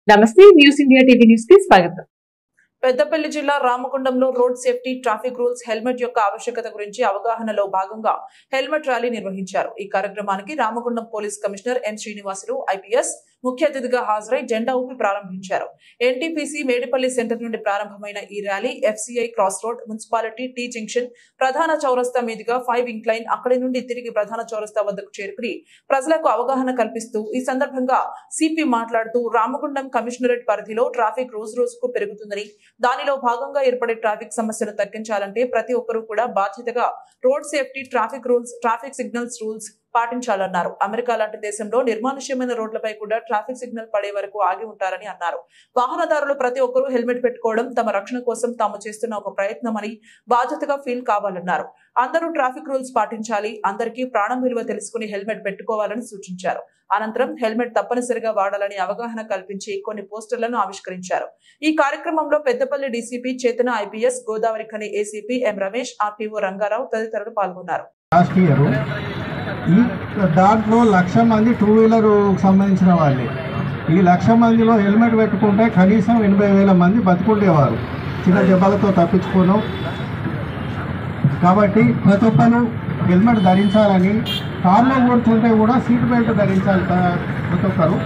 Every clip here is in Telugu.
నమస్తే న్యూస్ ఇండియా టీవీ న్యూస్ కి స్వాగతం పెద్దపల్లి జిల్లా రామగుండంలో road safety traffic rules helmet యొక్క ఆవశ్యకత గురించి అవగాహనలో భాగంగా హెల్మెట్ ర్యాలీ నిర్వహించారు ఈ కార్యక్రమానికి Ramagundam police commissioner N Srinivasulu IPS ముఖ్య అతిథిగా హాజరై జెండా ఊపి ప్రారంభించారు ఎన్టీపీసీ మేడిపల్లి సెంటర్ నుండి ప్రారంభమైన ఈ rally FCI cross road municipality T junction ప్రధాన చౌరస్తా మీదుగా ఫైవ్ ఇంక్లైన్ అక్కడి నుండి తిరిగి ప్రధాన చౌరస్తా వద్దకు చేరుకుని ప్రజలకు అవగాహన కల్పిస్తూ ఈ సందర్భంగా సిపి మాట్లాడుతూ రామగుండం కమిషనరేట్ పరిధిలో ట్రాఫిక్ రోజు రోజుకు పెరుగుతుందని దానిలో భాగంగా ఏర్పడే ట్రాఫిక్ సమస్యను తగ్గించాలంటే ప్రతి ఒక్కరూ కూడా బాధ్యతగా road safety traffic rules traffic signals rules పాటించాలన్నారు అమెరికా లాంటి దేశంలో నిర్మానుష్యమైన రోడ్లపై కూడా ట్రాఫిక్ సిగ్నల్ పడే వరకు ఆగి ఉంటారని అన్నారు వాహనదారులు ప్రతి ఒక్కరూ హెల్మెట్ పెట్టుకోవడం తమ రక్షణ కోసం తాము చేస్తున్న ఒక ప్రయత్నమని బాధ్యతగా ఫీల్ కావాలన్నారు అందరూ ట్రాఫిక్ రూల్స్ పాటించాలి అందరికీ ప్రాణం విలువ తెలుసుకుని హెల్మెట్ పెట్టుకోవాలని సూచించారు అనంతరం హెల్మెట్ తప్పనిసరిగా వాడాలని అవగాహన కల్పించి కొన్ని పోస్టర్లను ఆవిష్కరించారు ఈ కార్యక్రమంలో Peddapalli DCP Chetana IPS Godavari Khani ACP M Ramesh RTO Rangarao తదితరులు పాల్గొన్నారు లాస్ట్ ఇయర్ ఈ దాంట్లో లక్ష మంది టూ వీలర్ సంబంధించిన వాళ్ళే ఈ లక్ష మందిలో హెల్మెట్ పెట్టుకుంటే కనీసం ఎనభై వేల మంది బతుకుండేవారు చిన్న దెబ్బలతో తప్పించుకోను కాబట్టి ప్రతి ఒక్కరు హెల్మెట్ ధరించాలని కార్లో కూర్చుంటే కూడా సీట్ బెల్ట్ ధరించాలి త- ప్రతి ఒక్కరు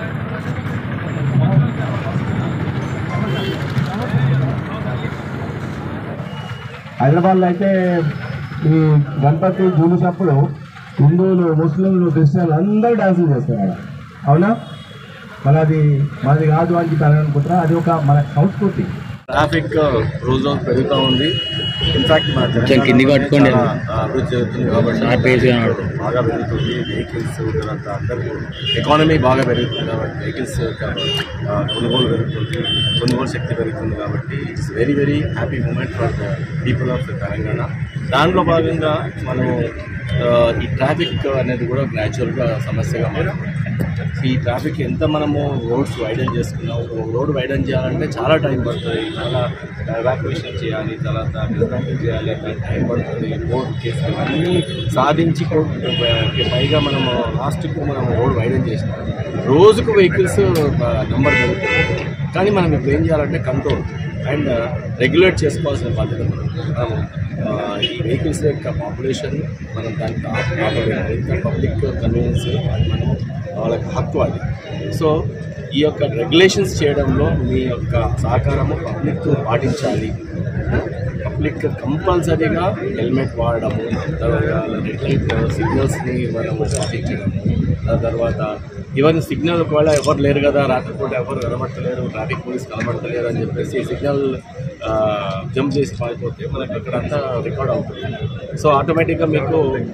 హైదరాబాద్లో అయితే ఈ గణపతి జూలిసప్పుడు హిందువులు ముస్లింలు క్రిస్టియన్లు అందరూ డాన్సులు చేస్తారు అవునా మన అది మనది కాదు అని చెప్పి అని అనుకుంటారా అది ఒక మన సంస్కృతి ట్రాఫిక్ రోజు రోజు పెరుగుతూ ఉంది ఇన్ఫాక్ట్ మన కొంచెం కిందికి పట్టుకోండి. చాలా, ఆ, అభివృద్ధి చెందుతుంది కాబట్టి ఆ పేజ్ కనబడుతుంది. బాగా పెరుగుతుంది వెహికల్స్ తర్వాత అందరూ ఎకానమీ బాగా పెరుగుతుంది కాబట్టి వెహికల్స్ యొక్క ఆ, కొనుగోలు పెరుగుతుంది కొనుగోలు శక్తి పెరుగుతుంది కాబట్టి it's very very happy moment for the people of Telangana దాంట్లో భాగంగా మనం ఆ, ఈ ట్రాఫిక్ అనేది కూడా గ్రాడ్యువల్గా సమస్యగా మారుతుంది ఈ ట్రాఫిక్ ఎంత మనము రోడ్స్ వైడన్ చేసుకున్నాం రోడ్ వైడన్ చేయాలంటే చాలా టైం పడుతుంది చాలా ఎవాక్యుయేషన్ చేయాలి తర్వాత డిస్మాంటిల్ చేయాలి దానికి టైం పడుతుంది కోర్టు కేసులు అన్నీ సాధించి కోర్టు పైగా మనము లాస్ట్కు మనం రోడ్ వైడన్ చేసినాం రోజుకు వెహికల్స్ నెంబర్ పెరుగుతుంది కానీ మనం ఇప్పుడు ఏం చేయాలంటే కంట్రోల్ అండ్ రెగ్యులేట్ చేసుకోవాల్సిన బాధ్యత మనం మనం ఆ, ఈ వెహికల్స్ యొక్క పాపులేషన్ మనం దానికి ఆప- ఆపలేము ఇంకా పబ్లిక్ కన్వీనియన్స్ అది మనం వాళ్ళకి హక్కు అది సో ఈ యొక్క రెగ్యులేషన్స్ చేయడంలో మీ యొక్క సహకారము పబ్లిక్ పాటించాలి పబ్లిక్ కంపల్సరీగా హెల్మెట్ వాడడము తర్వాత రెడ్ లైట్ సిగ్నల్స్ని మనము పాటించడం ఆ తర్వాత ఈవెన్ సిగ్నల్ ఒకవేళ ఎవరు లేరు కదా రాత్రిపూట ఎవరు కనబడతలేరు ట్రాఫిక్ పోలీస్ కనబడతలేరు అని చెప్పేసి సిగ్నల్ జంప్ చేసి పారిపోతే మనకి అక్కడ అంతా రికార్డ్ అవుతుంది సో ఆటోమేటిక్గా మీకు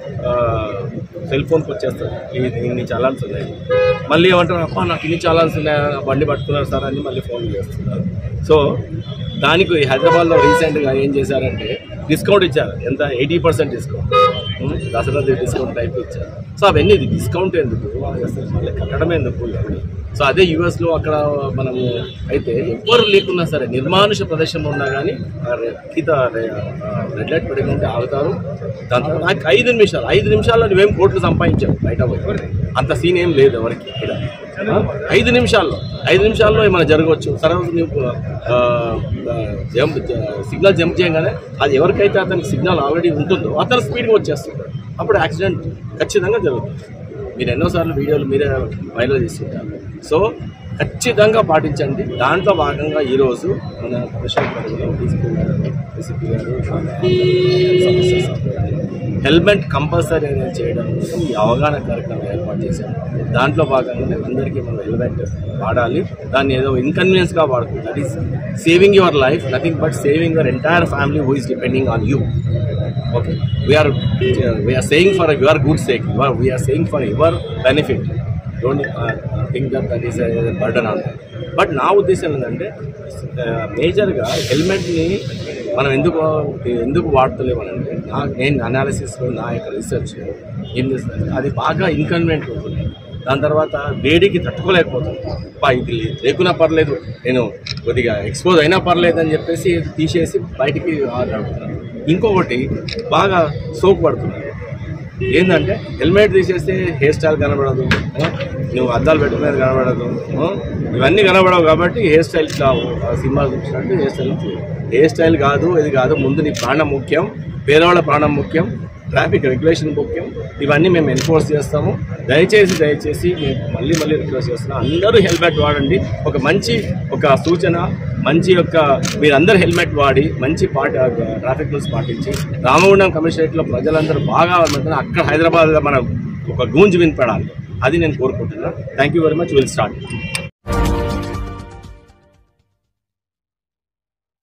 సెల్ ఫోన్కి వచ్చేస్తుంది ఇది ఇన్ని చలాన్స్ ఉన్నాయి మళ్ళీ ఏమంటారు అప్ప నాకు ఇన్ని చలాన్స్ ఉన్నాయి బండి పట్టుకున్నారు సార్ అని మళ్ళీ ఫోన్ చేస్తున్నారు సో దానికి హైదరాబాద్లో రీసెంట్గా ఏం చేశారంటే డిస్కౌంట్ ఇచ్చారు ఎంత ఎయిటీ పర్సెంట్ డిస్కౌంట్ ఉం? దసరా డిస్కౌంట్ టైప్ ఇచ్చారు సో అవన్నీ ఇది డిస్కౌంట్ ఎందుకు అసలు మళ్ళీ కట్టడం ఎందుకు ఇవన్నీ సో అదే యూఎస్లో అక్కడ మనము అయితే ఎవ్వరు లేకున్నా సరే నిర్మానుష ప్రదేశంలో ఉన్నా కానీ గీత రెడ్ లైట్ పడిందంటే ఆగుతారు దాని తర్వాత నాకు ఐదు నిమిషాలు ఐదు నిమిషాల్లో నువ్వేం కోట్లు సంపాదించావు బయట పోయి అంత సీన్ ఏం లేదు ఎవరికి ఇక్కడ ఆ? ఐదు నిమిషాల్లో ఐదు నిమిషాల్లో ఏమైనా జరగవచ్చు సరే నువ్వు ఆ, ఆ, జంప్ సిగ్నల్ జంప్ చేయగానే అది ఎవరికైతే అతనికి సిగ్నల్ ఆల్రెడీ ఉంటుందో అతను స్పీడ్గా వచ్చేస్తుంటాడు అప్పుడు యాక్సిడెంట్ ఖచ్చితంగా జరుగుతుంది మీరు ఎన్నోసార్లు వీడియోలు మీరే వైరల్ చేస్తుంటారు సో ఖచ్చితంగా పాటించండి దాంట్లో భాగంగా ఈరోజు మన కమిషన్ పరిధిలో డీసీపీ గారు డీసీపీ గారు సమస్య హెల్మెట్ కంపల్సరీ అనేది చేయడం కోసం ఈ అవగాహన కార్యక్రమం ఏర్పాటు చేశాం దాంట్లో భాగంగానే అందరికీ మనం హెల్మెట్ వాడాలి దాన్ని ఏదో ఇన్కన్వీనియన్స్గా వాడుతుంది that is saving your life nothing but saving your entire family who is depending on you okay we are uh, we are saying for your good sake you are, we are saying for your benefit don't uh, think that that is a, a burden on them but నా ఉద్దేశం ఏంటంటే మేజర్గా హెల్మెట్ని మనం ఎందుకు ఎందుకు వాడతలేము అని అంటే నా నేను అనాలిసిస్లో నా యొక్క రీసెర్చ్ అది బాగా ఇన్కన్వీనియంట్ ఉంటుంది దాని తర్వాత వేడికి తట్టుకోలేకపోతుంది అబ్బా ఇది లేకున్నా పర్లేదు నేను కొద్దిగా ఎక్స్పోజ్ అయినా పర్లేదు అని చెప్పేసి తీసేసి బయటికి ఆడుతున్నాను ఇంకొకటి బాగా సోకు పడుతున్నారు ఏంటంటే హెల్మెట్ తీసేస్తే హెయిర్ స్టైల్ కనబడదు ఆ? నువ్వు అద్దాలు పెట్టుకునేది కనబడదు ఆ? ఇవన్నీ కనబడవు కాబట్టి హెయిర్ స్టైల్ కావు ఆ సినిమాలు చూసినట్టు హెయిర్ స్టైల్ తీయు. హెయిర్ స్టైల్ కాదు ఇది కాదు ముందు నీ ప్రాణం ముఖ్యం పేదవాళ్ళ ప్రాణం ముఖ్యం ట్రాఫిక్ రెగ్యులేషన్ ముఖ్యం ఇవన్నీ మేము ఎన్ఫోర్స్ చేస్తాము దయచేసి దయచేసి మేము మళ్ళీ మళ్ళీ రిక్వెస్ట్ చేస్తున్నాం అందరూ హెల్మెట్ వాడండి ఒక మంచి ఒక సూచన మంచి యొక్క మీరందరూ హెల్మెట్ వాడి మంచి పాట ట్రాఫిక్ రూల్స్ పాటించి రామగుండం కమిషనరేట్లో ప్రజలందరూ బాగా వెళ్తున్నారు అక్కడ హైదరాబాద్ మన ఒక గూంజు వినపడాలి అది నేను కోరుకుంటున్నాను thank you very much will start